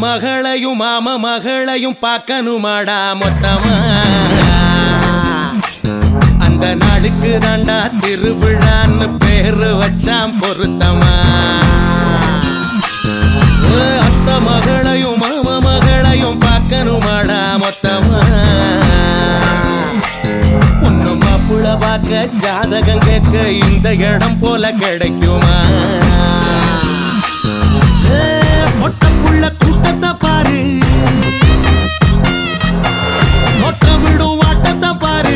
மகளையும் மாம மகளையும் பார்க்கணுமாடா மொத்தமா அந்த நாளுக்கு தாண்டா திருவிழான்னு பேரு வச்சான் பொருத்தமா ஏ, அத்த மகளையும் மாம மகளையும் பார்க்கணுமாடா மொத்தமா பொண்ணு மாப்புள்ள பார்க்க ஜாதகம் கேட்க இந்த இடம் போல கிடைக்குமா ஏ, மொட்டைப்புள்ள கூட்டத்தை பாரு மொட்டை விடும் வாட்டத்தை பாரு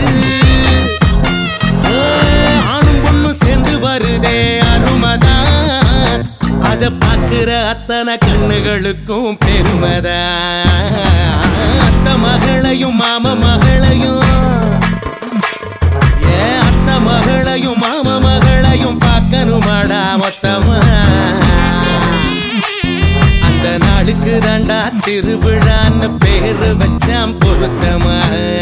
ஏ, ஆணும் பொண்ணும் சேர்ந்து வருதே அருமதான் அத பாக்குற அத்தனை கண்ணுகளுக்கும் பெருமதான் அத்த மகளையும் மாம மகளையும் ஏ அத்த மகளையும் மாம மகளையும் பார்க்கணுமாடா மொத்தமா அந்த நாளுக்கு தாண்டா திருவிழான்னு பேரு வச்சான் பொருத்தமா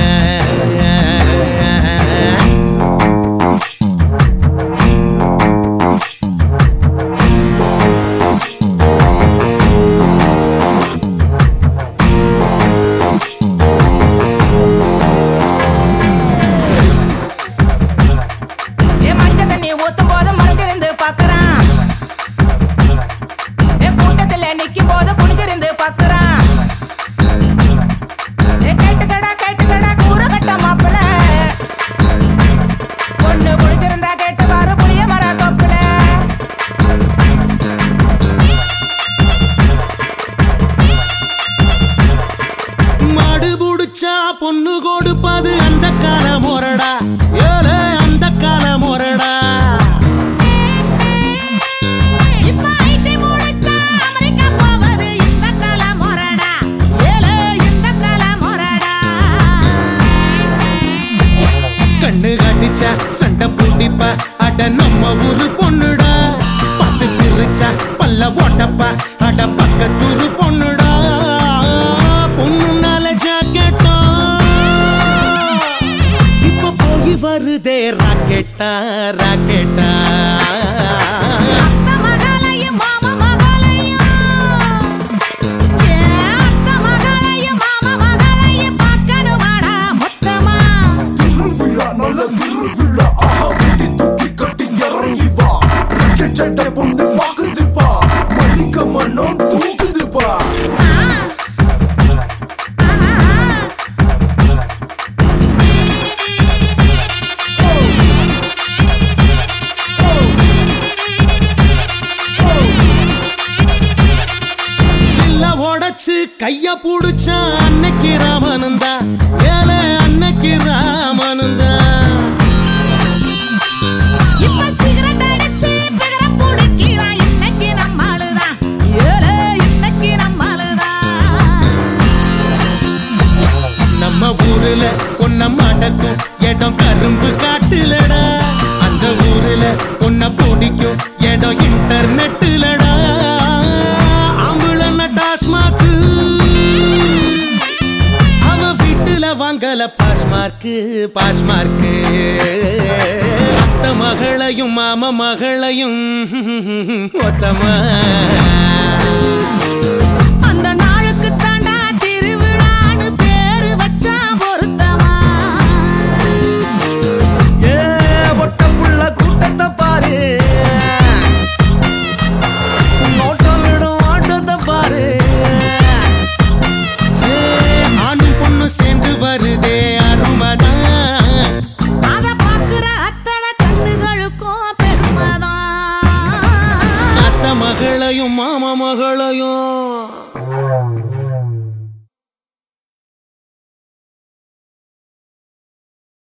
ஏ மஞ்ச தண்ணி ஊத்தும் போது மறைஞ்சிருந்து பாக்குறான் ஏ கூட்டத்துல நிக்கும் போது குனிஞ்சிருந்து பாக்குறான் ஏ கேட்டுக்கடா கேட்டுக்கடா கூறு கட்ட மாப்பிள பொண்ணு புடிச்சிருந்தா கேட்டு பாரு புளிய மர தொப்புல மாடு புடிச்சா பொண்ணு கொடுப்பது அந்த கால முறடா ஏலே அந்த கால முறடா இப்ப ஐடி முடிச்சா அமெரிக்கா போவது இந்த தல முறடா ஏலே இந்த தல முறடா கண்ணு கடிச்சா சண்டை பூட்டிப்பா அட நம்ம ஊரு பொண்ணுடா பத்து சிரிச்சா பல்ல ஓட்டப்பா அட பக்கத்தூரு பொண்ணுடா பொண்ணுனால ஜாக்கெட்டா இப்ப போய் வருதே ராக்கெட்டா ராக்கெட்டா அத்த மகளையும் மாமா மகளையும் ஏ அத்த மகளையும் மாமா மகளையும் பார்க்கணுமாடா மொத்தமா திருவிழா நல்ல திருவிழா ஆஹா வெட்டி தூக்கி கட்டி இறங்கி வா ரெட்டை சட்டை பொண்ணு பாக்குதுப்பா மல்லிக மனம் தூக்குதுப்பா ஆ. ஆ. இல்ல உடைச்சு கைய புடிச்சா அன்னைக்கு ராமனுந்தா ஏழை அன்னைக்கு ராமனுந்தா இப்ப சிகரெட் அடிச்சு பிகர புடிக்கிறான் இன்னைக்கு நம்ம ஆளுதான் ஏலே இன்னைக்கு நம்ம ஆளுதான் நம்ம ஊருல பொன்ன மடக்கும் இடம் கரும்பு காட்டுலடா அந்த ஊருல பொன்ன பிடிக்கும் இடம் இன்டர்நெட்டுலடா ஆம்புலன்ன டாஸ்மாக்கு அவ வீட்டுல வாங்கல பாஸ் மார்க்கு பாஸ் மார்க்கு அத்த மகளையும் மாம மகளையும் ஒத்தமா அந்த